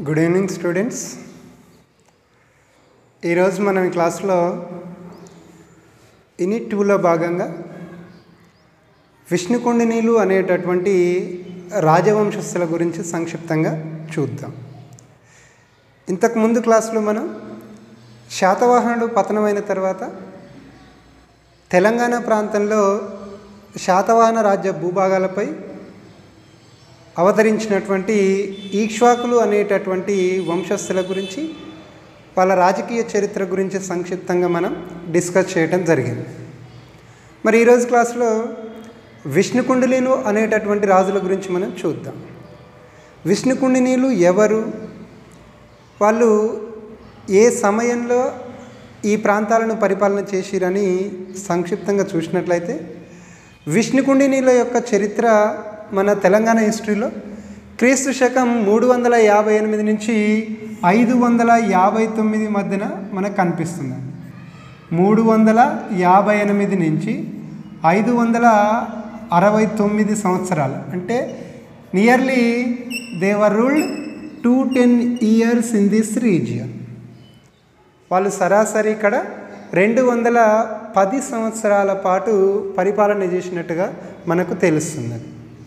good evening students ఈరోజు మనం ఈ క్లాస్లో యూనిట్ టూలో భాగంగా విష్ణుకుండినీలు అనేటటువంటి రాజవంశస్థుల గురించి సంక్షిప్తంగా చూద్దాం ఇంతకు ముందు క్లాసులో మనం శాతవాహనుడు పతనమైన తర్వాత తెలంగాణ ప్రాంతంలో శాతవాహన రాజ్య భూభాగాలపై అవతరించినటువంటి ఈక్ష్వాకులు అనేటటువంటి వంశస్థుల గురించి వాళ్ళ రాజకీయ చరిత్ర గురించి సంక్షిప్తంగా మనం డిస్కస్ చేయడం జరిగింది మరి ఈరోజు క్లాస్లో విష్ణుకుండిలీలు అనేటటువంటి రాజుల గురించి మనం చూద్దాం విష్ణుకుండినీలు ఎవరు వాళ్ళు ఏ సమయంలో ఈ ప్రాంతాలను పరిపాలన చేసిరని సంక్షిప్తంగా చూసినట్లయితే విష్ణుకుండినీల యొక్క చరిత్ర మన తెలంగాణ హిస్టరీలో క్రీస్తు శకం మూడు వందల యాభై ఎనిమిది నుంచి ఐదు వందల యాభై తొమ్మిది మధ్యన మనకు కనిపిస్తుంది మూడు వందల యాభై ఎనిమిది నుంచి ఐదు వందల అరవై తొమ్మిది సంవత్సరాలు అంటే nearly they were ruled two ten years in this region వాళ్ళు సరాసరి ఇక్కడ రెండు వందల పది సంవత్సరాల పాటు పరిపాలన చేసినట్టుగా మనకు తెలుస్తుంది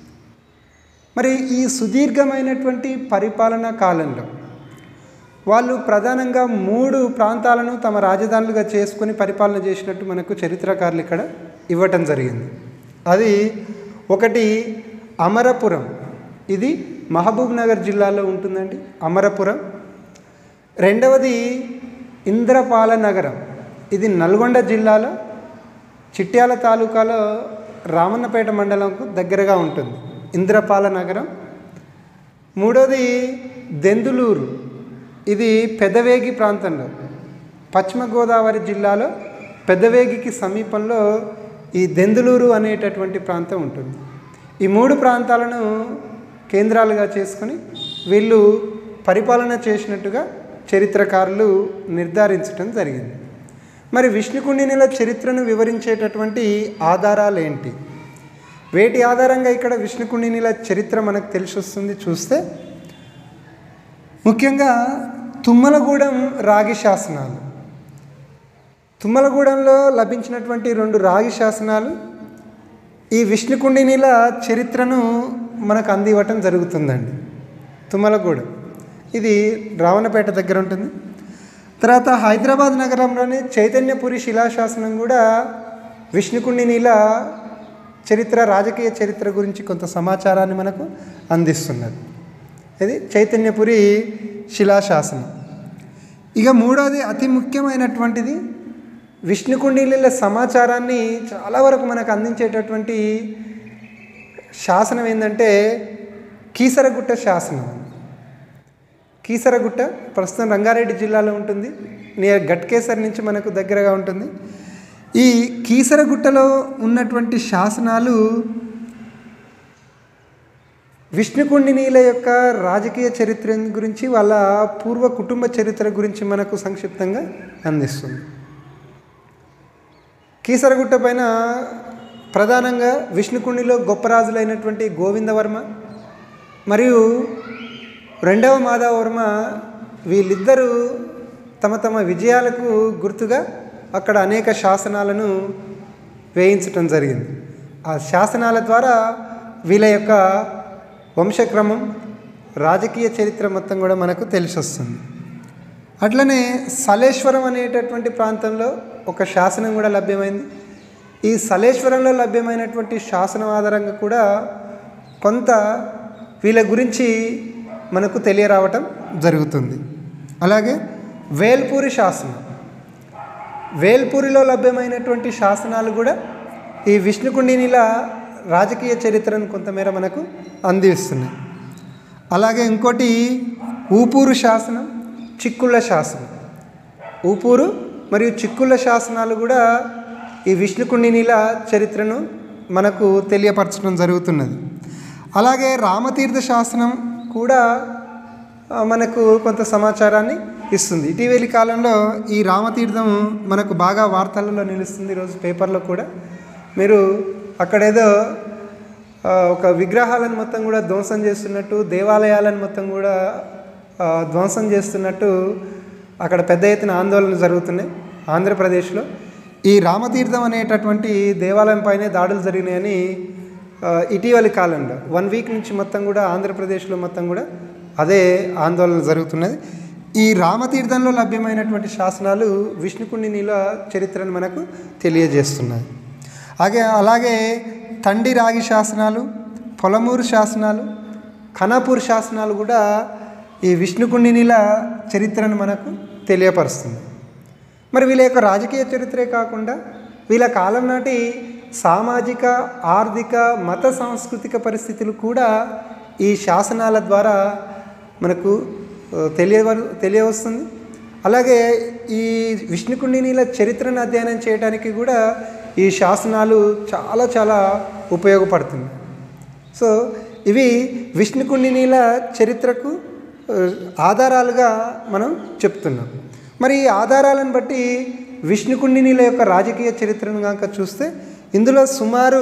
మరి ఈ సుదీర్ఘమైనటువంటి పరిపాలనా కాలంలో వాళ్ళు ప్రధానంగా మూడు ప్రాంతాలను తమ రాజధానులుగా చేసుకొని పరిపాలన చేసినట్టు మనకు చరిత్రకారులు ఇక్కడ ఇవ్వటం జరిగింది అది ఒకటి అమరపురం ఇది మహబూబ్ నగర్ జిల్లాలో ఉంటుందండి అమరపురం రెండవది ఇంద్రపాల నగరం ఇది నల్గొండ జిల్లాలో చిట్యాల తాలూకాలో రామన్నపేట మండలంకు దగ్గరగా ఉంటుంది ఇంద్రపాల నగరం మూడోది దెందులూరు ఇది పెదవేగి ప్రాంతంలో పశ్చిమ గోదావరి జిల్లాలో పెదవేగికి సమీపంలో ఈ దెందులూరు అనేటటువంటి ప్రాంతం ఉంటుంది ఈ మూడు ప్రాంతాలను కేంద్రాలుగా చేసుకొని వీళ్ళు పరిపాలన చేసినట్టుగా చరిత్రకారులు నిర్ధారించడం జరిగింది మరి విష్ణుకుండినిల చరిత్రను వివరించేటటువంటి ఆధారాలు ఏంటి వేటి ఆధారంగా ఇక్కడ విష్ణుకుండినిల చరిత్ర మనకు తెలిసి వస్తుంది చూస్తే ముఖ్యంగా తుమ్మలగూడెం రాగి శాసనాలు తుమ్మలగూడెంలో లభించినటువంటి రెండు రాగి శాసనాలు ఈ విష్ణుకుండినిల చరిత్రను మనకు అందివ్వటం జరుగుతుందండి తుమ్మలగూడెం ఇది రావణపేట దగ్గర ఉంటుంది తర్వాత హైదరాబాద్ నగరంలోని చైతన్యపురి శిలాశాసనం కూడా విష్ణుకుండినిల చరిత్ర రాజకీయ చరిత్ర గురించి కొంత సమాచారాన్ని మనకు అందిస్తున్నది ఇది చైతన్యపురి శిలాశాసనం ఇక మూడోది అతి ముఖ్యమైనటువంటిది విష్ణుకుండిల సమాచారాన్ని చాలా వరకు మనకు అందించేటటువంటి శాసనం ఏంటంటే కీసరగుట్ట శాసనం కీసరగుట్ట ప్రస్తుతం రంగారెడ్డి జిల్లాలో ఉంటుంది నియర్ గట్కేసర్ నుంచి మనకు దగ్గరగా ఉంటుంది ఈ కీసరగుట్టలో ఉన్నటువంటి శాసనాలు విష్ణుకుండినీల యొక్క రాజకీయ చరిత్ర గురించి వాళ్ళ పూర్వ కుటుంబ చరిత్ర గురించి మనకు సంక్షిప్తంగా అందిస్తుంది కీసరగుట్ట పైన ప్రధానంగా విష్ణుకుండిలో గొప్ప రాజులైనటువంటి గోవిందవర్మ మరియు రెండవ మాధవవర్మ వీళ్ళిద్దరూ తమ తమ విజయాలకు గుర్తుగా అక్కడ అనేక శాసనాలను వేయించటం జరిగింది ఆ శాసనాల ద్వారా వీళ్ళ యొక్క వంశక్రమం రాజకీయ చరిత్ర మొత్తం కూడా మనకు తెలిసి వస్తుంది అట్లనే సలేశ్వరం అనేటటువంటి ప్రాంతంలో ఒక శాసనం కూడా లభ్యమైంది ఈ సలేశ్వరంలో లభ్యమైనటువంటి శాసనం ఆధారంగా కూడా కొంత వీళ్ళ గురించి మనకు తెలియరావటం జరుగుతుంది అలాగే వేల్పూరి శాసనం వేల్పూరిలో లభ్యమైనటువంటి శాసనాలు కూడా ఈ విష్ణుకుండినిల రాజకీయ చరిత్రను కొంతమేర మనకు అందిస్తున్నాయి అలాగే ఇంకోటి ఊపూరు శాసనం చిక్కుళ్ళ శాసనం ఊపూరు మరియు చిక్కుళ్ళ శాసనాలు కూడా ఈ విష్ణుకుండినిల చరిత్రను మనకు తెలియపరచడం జరుగుతున్నది అలాగే రామతీర్థ శాసనం కూడా మనకు కొంత సమాచారాన్ని ఇస్తుంది ఇటీవలి కాలంలో ఈ రామతీర్థం మనకు బాగా వార్తలలో నిలుస్తుంది ఈరోజు పేపర్లో కూడా మీరు అక్కడేదో ఆ, ఒక విగ్రహాలను మొత్తం కూడా ధ్వంసం చేస్తున్నట్టు దేవాలయాలను మొత్తం కూడా ఆ, ధ్వంసం చేస్తున్నట్టు అక్కడ పెద్ద ఎత్తున ఆందోళనలు జరుగుతున్నాయి ఆంధ్రప్రదేశ్లో ఈ రామతీర్థం అనేటటువంటి దేవాలయం పైనే దాడులు జరిగినాయని ఆ, ఇటీవలి కాలంలో వన్ వీక్ నుంచి మొత్తం కూడా ఆంధ్రప్రదేశ్లో మొత్తం కూడా అదే ఆందోళన జరుగుతున్నది ఈ రామతీర్థంలో లభ్యమైనటువంటి శాసనాలు విష్ణుకుండి నీల చరిత్రను మనకు తెలియజేస్తున్నాయి అలాగే అలాగే తండి రాగి శాసనాలు పొలమూరు శాసనాలు ఖనాపూర్ శాసనాలు కూడా ఈ విష్ణుకుండినిల చరిత్రను మనకు తెలియపరుస్తుంది మరి వీళ్ళ యొక్క రాజకీయ చరిత్రే కాకుండా వీళ్ళ కాలం నాటి సామాజిక ఆర్థిక మత సాంస్కృతిక పరిస్థితులు కూడా ఈ శాసనాల ద్వారా మనకు ఆ, తెలియవ తెలియవస్తుంది అలాగే ఈ విష్ణుకుండినీల చరిత్రను అధ్యయనం చేయడానికి కూడా ఈ శాసనాలు చాలా చాలా ఉపయోగపడుతుంది సో ఇవి విష్ణుకుండినీల చరిత్రకు ఆ, ఆధారాలుగా మనం చెప్తున్నాం మరి ఈ ఆధారాలను బట్టి విష్ణుకుండినీల యొక్క రాజకీయ చరిత్రను కనుక చూస్తే ఇందులో సుమారు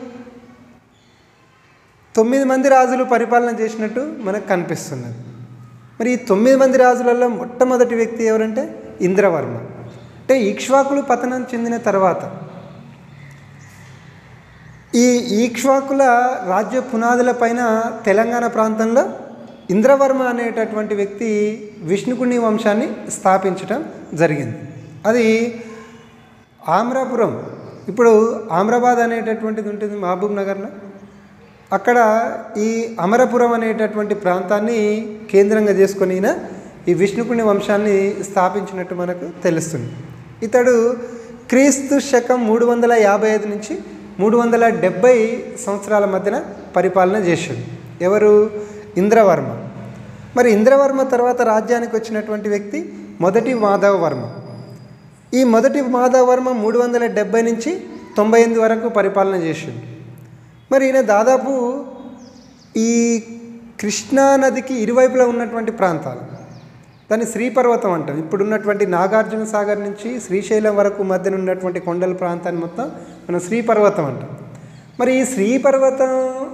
తొమ్మిది మంది రాజులు పరిపాలన చేసినట్టు మనకు కనిపిస్తున్నది మరి ఈ తొమ్మిది మంది రాజులలో మొట్టమొదటి వ్యక్తి ఎవరంటే ఇంద్రవర్మ అంటే ఈక్ష్వాకులు పతనం చెందిన తర్వాత ఈ ఈక్ష్వాకుల రాజ్య పునాదుల పైన తెలంగాణ ప్రాంతంలో ఇంద్రవర్మ అనేటటువంటి వ్యక్తి విష్ణుకుని వంశాన్ని స్థాపించటం జరిగింది అది ఆమ్రాపురం ఇప్పుడు ఆమ్రాబాద్ అనేటటువంటిది ఉంటుంది మహబూబ్ నగర్లో అక్కడ ఈ అమరపురం అనేటటువంటి ప్రాంతాన్ని కేంద్రంగా చేసుకొని ఈయన ఈ విష్ణుకుని వంశాన్ని స్థాపించినట్టు మనకు తెలుస్తుంది ఇతడు క్రీస్తు శకం మూడు వందల యాభై ఐదు నుంచి మూడు వందల డెబ్భై సంవత్సరాల మధ్యన పరిపాలన చేశాడు ఎవరు ఇంద్రవర్మ మరి ఇంద్రవర్మ తర్వాత రాజ్యానికి వచ్చినటువంటి వ్యక్తి మొదటి మాధవ వర్మ ఈ మొదటి మాధవ వర్మ మూడు వందల డెబ్బై నుంచి తొంభై ఎనిమిది వరకు పరిపాలన చేసిండు మరి ఈయన దాదాపు ఈ కృష్ణా నదికి ఇరువైపులా ఉన్నటువంటి ప్రాంతాలు దాన్ని శ్రీపర్వతం అంటాం ఇప్పుడు ఉన్నటువంటి నాగార్జున సాగర్ నుంచి శ్రీశైలం వరకు మధ్యన ఉన్నటువంటి కొండల ప్రాంతాన్ని మొత్తం మనం శ్రీపర్వతం అంటాం మరి ఈ శ్రీపర్వతం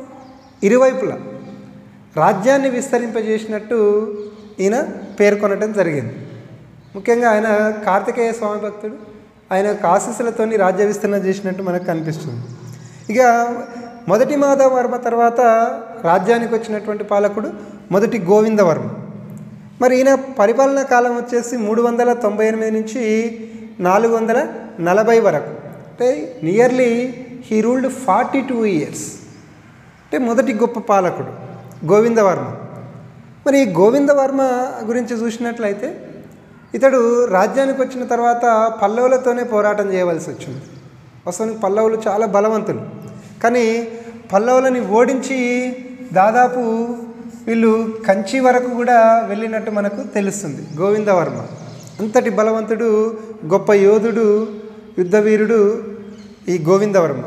ఇరువైపులా రాజ్యాన్ని విస్తరింపజేసినట్టు ఈయన పేర్కొనటం జరిగింది ముఖ్యంగా ఆయన కార్తికేయ స్వామి భక్తుడు ఆయన ఆశీస్సులతోని రాజ్య విస్తరణ చేసినట్టు మనకు కనిపిస్తుంది ఇక మొదటి మాధవ వర్మ తర్వాత రాజ్యానికి వచ్చినటువంటి పాలకుడు మొదటి గోవిందవర్మ మరి ఈయన పరిపాలనా కాలం వచ్చేసి మూడు వందల తొంభై ఎనిమిది నుంచి నాలుగు వందల నలభై వరకు అంటే nearly he ruled forty two years అంటే మొదటి గొప్ప పాలకుడు గోవిందవర్మ మరి ఈ గోవిందవర్మ గురించి చూసినట్లయితే ఇతడు రాజ్యానికి వచ్చిన తర్వాత పల్లవులతోనే పోరాటం చేయవలసి వచ్చింది వాస్తవానికి పల్లవులు చాలా బలవంతులు కానీ పల్లవులని ఓడించి దాదాపు వీళ్ళు కంచి వరకు కూడా వెళ్ళినట్టు మనకు తెలుస్తుంది గోవిందవర్మ అంతటి బలవంతుడు గొప్ప యోధుడు యుద్ధవీరుడు ఈ గోవిందవర్మ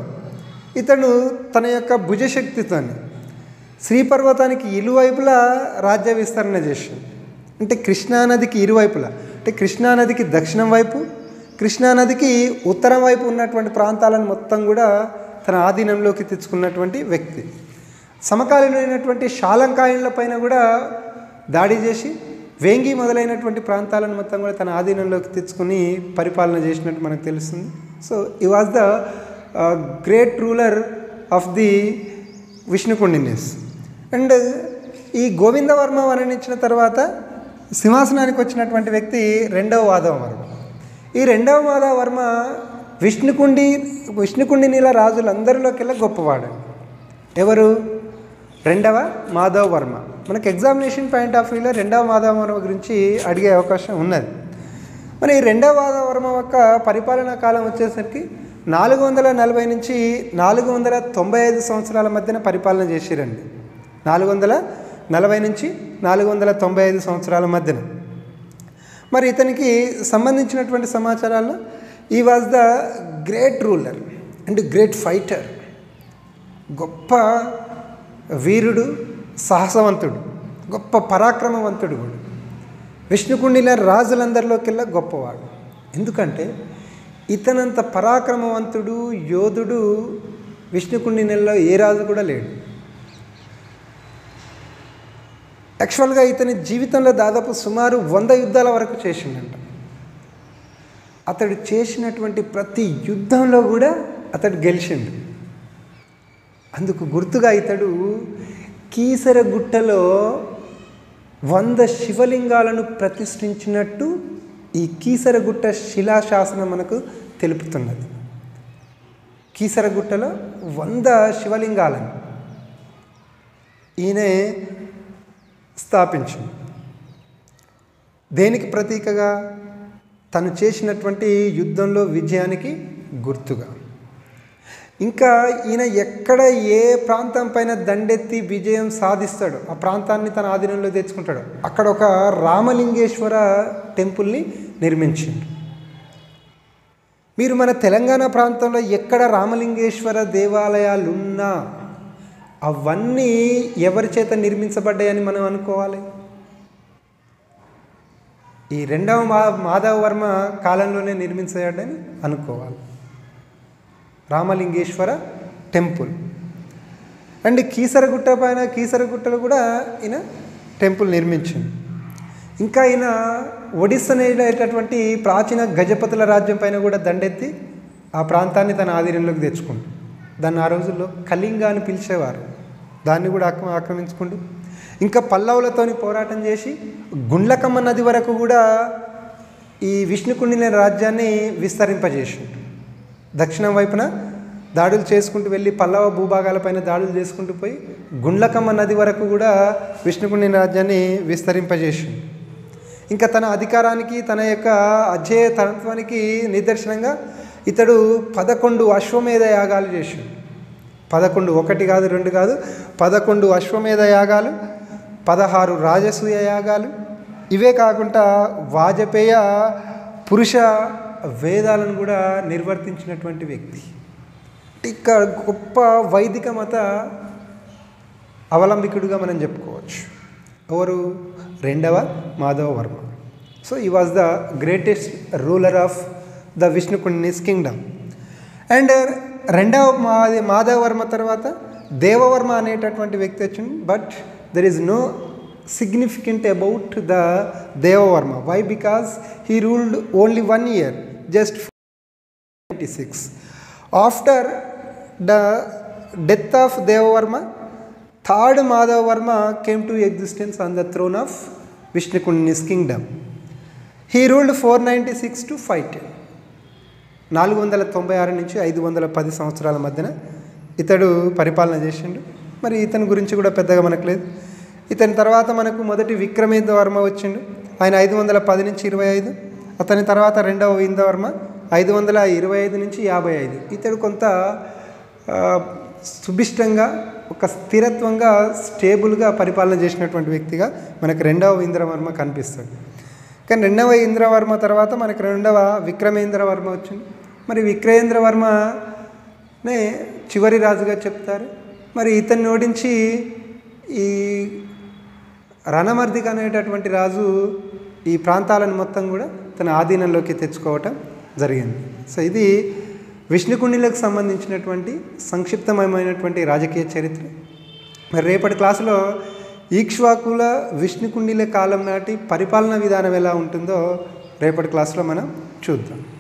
ఇతడు తన యొక్క భుజశక్తితోని శ్రీపర్వతానికి ఇరువైపులా రాజ్య విస్తరణ చేసింది అంటే కృష్ణానదికి ఇరువైపులా అంటే కృష్ణానదికి దక్షిణం వైపు కృష్ణానదికి ఉత్తరం వైపు ఉన్నటువంటి ప్రాంతాలను మొత్తం కూడా తన ఆధీనంలోకి తెచ్చుకున్నటువంటి వ్యక్తి సమకాలీనమైనటువంటి శాలంకాయన్ల పైన కూడా దాడి చేసి వేంగి మొదలైనటువంటి ప్రాంతాలను మొత్తం కూడా తన ఆధీనంలోకి తెచ్చుకుని పరిపాలన చేసినట్టు మనకు తెలుస్తుంది సో ఈ was the great ruler of the Vishnukundins and ఈ గోవిందవర్మ వర్ణించిన తర్వాత సింహాసనానికి వచ్చినటువంటి వ్యక్తి రెండవ మాధవ వర్మ ఈ రెండవ మాధవ వర్మ విష్ణుకుండి విష్ణుకుండి నీల రాజులందరిలోకెల్లా గొప్పవాడు ఎవరు రెండవ మాధవ వర్మ మనకు ఎగ్జామినేషన్ పాయింట్ ఆఫ్ వ్యూలో రెండవ మాధవ వర్మ గురించి అడిగే అవకాశం ఉన్నది మరి ఈ రెండవ మాధవ వర్మ యొక్క పరిపాలనా కాలం వచ్చేసరికి నాలుగు వందల నలభై నుంచి నాలుగు వందల తొంభై ఐదు సంవత్సరాల మధ్యన పరిపాలన చేసిరండి నాలుగు వందల నలభై నుంచి నాలుగు వందల తొంభై ఐదు సంవత్సరాల మధ్యన మరి ఇతనికి సంబంధించినటువంటి సమాచారాల్లో ఈ was the great ruler and great fighter గొప్ప వీరుడు సాహసవంతుడు గొప్ప పరాక్రమవంతుడు కూడా విష్ణుకుండిన రాజులందరిలోకెల్లా గొప్పవాడు ఎందుకంటే ఇతనంత పరాక్రమవంతుడు యోధుడు విష్ణుకుండినెల్లో ఏ రాజు కూడా లేడు యాక్చువల్గా ఇతని జీవితంలో దాదాపు సుమారు వంద యుద్ధాల వరకు చేసిండంట అతడు చేసినటువంటి ప్రతి యుద్ధంలో కూడా అతడు గెలిచిండు అందుకు గుర్తుగా ఇతడు కీసరగుట్టలో వంద శివలింగాలను ప్రతిష్ఠించినట్టు ఈ కీసరగుట్ట శిలాశాసనం మనకు తెలుపుతున్నది కీసరగుట్టలో వంద శివలింగాలను ఈయనే స్థాపించింది దేనికి ప్రతీకగా తను చేసినటువంటి యుద్ధంలో విజయానికి గుర్తుగా ఇంకా ఈయన ఎక్కడ ఏ ప్రాంతం పైన దండెత్తి విజయం సాధిస్తాడో ఆ ప్రాంతాన్ని తన ఆధీనంలో తెచ్చుకుంటాడు అక్కడ ఒక రామలింగేశ్వర టెంపుల్ని నిర్మించిండు మీరు మన తెలంగాణ ప్రాంతంలో ఎక్కడ రామలింగేశ్వర దేవాలయాలు ఉన్నా అవన్నీ ఎవరి చేత నిర్మించబడ్డాయని మనం అనుకోవాలి ఈ రెండవ మా మాధవ వర్మ కాలంలోనే నిర్మించబడ్డాయని అనుకోవాలి రామలింగేశ్వర టెంపుల్ అండ్ కీసరగుట్ట పైన కీసరగుట్టలో కూడా ఈయన టెంపుల్ నిర్మించింది ఇంకా ఈయన ఒడిస్సా అనేటటువంటి ప్రాచీన గజపతుల రాజ్యం పైన కూడా దండెత్తి ఆ ప్రాంతాన్ని తన ఆధీనంలోకి తెచ్చుకుండు దాన్ని ఆ రోజుల్లో కళింగ అని పిలిచేవారు దాన్ని కూడా ఆక్ర ఆక్రమించుకుంటూ ఇంకా పల్లవులతోని పోరాటం చేసి గుండ్లకమ్మ నది వరకు కూడా ఈ విష్ణుకుండిన రాజ్యాన్ని విస్తరింపజేసిండు దక్షిణం వైపున దాడులు చేసుకుంటూ వెళ్ళి పల్లవ భూభాగాలపైన దాడులు చేసుకుంటూ పోయి గుండ్లకమ్మ నది వరకు కూడా విష్ణుకుండిన రాజ్యాన్ని విస్తరింపజేసిండు ఇంకా తన అధికారానికి తన యొక్క అజేయ తత్వానికి నిదర్శనంగా ఇతడు పదకొండు అశ్వమేధ యాగాలు చేసిండు పదకొండు ఒకటి కాదు రెండు కాదు పదకొండు అశ్వమేధ యాగాలు పదహారు రాజసూయ యాగాలు ఇవే కాకుండా వాజపేయ పురుష వేదాలను కూడా నిర్వర్తించినటువంటి వ్యక్తి ఇక్కడ గొప్ప వైదిక మత అవలంబికుడుగా మనం చెప్పుకోవచ్చు ఎవరు రెండవ మాధవ వర్మ సో ఈ was the greatest ruler of the Vishnukundins kingdom and రెండవ మాది మాధవ వర్మ తర్వాత దేవవర్మ అనేటటువంటి వ్యక్తి వచ్చింది but there is no significant about the Devavarma why because he ruled only one year just ninety six after the death of Devavarma third Madhava Varma came to existence on the throne of Vishnukundins kingdom he ruled four ninety six to five ten నాలుగు వందల తొంభై ఆరు నుంచి ఐదు వందల పది సంవత్సరాల మధ్యన ఇతడు పరిపాలన చేసిండు మరి ఇతని గురించి కూడా పెద్దగా మనకు లేదు ఇతని తర్వాత మనకు మొదటి విక్రమేంద్ర వర్మ వచ్చిండు ఆయన ఐదు వందల పది నుంచి ఇరవై ఐదు అతని తర్వాత రెండవ ఇంద్రవర్మ ఐదు వందల ఇరవై ఐదు నుంచి యాభై ఐదు ఇతడు కొంత ఆ, సుభిష్టంగా ఒక స్థిరత్వంగా స్టేబుల్గా పరిపాలన చేసినటువంటి వ్యక్తిగా మనకు రెండవ ఇంద్రవర్మ కనిపిస్తాడు కానీ రెండవ ఇంద్రవర్మ తర్వాత మనకు రెండవ విక్రమేంద్రవర్మ వచ్చింది మరి విక్రమేంద్రవర్మనే చివరి రాజుగా చెప్తారు మరి ఇతన్ని ఓడించి ఈ రణమర్దిక అనేటటువంటి రాజు ఈ ప్రాంతాలను మొత్తం కూడా తన ఆధీనంలోకి తెచ్చుకోవటం జరిగింది సో ఇది విష్ణుకుండిలకు సంబంధించినటువంటి సంక్షిప్తమైనటువంటి రాజకీయ చరిత్ర మరి రేపటి క్లాసులో ఈక్ష్వాకుల విష్ణుకుండిల కాలం నాటి పరిపాలనా విధానం ఎలా ఉంటుందో రేపటి క్లాసులో మనం చూద్దాం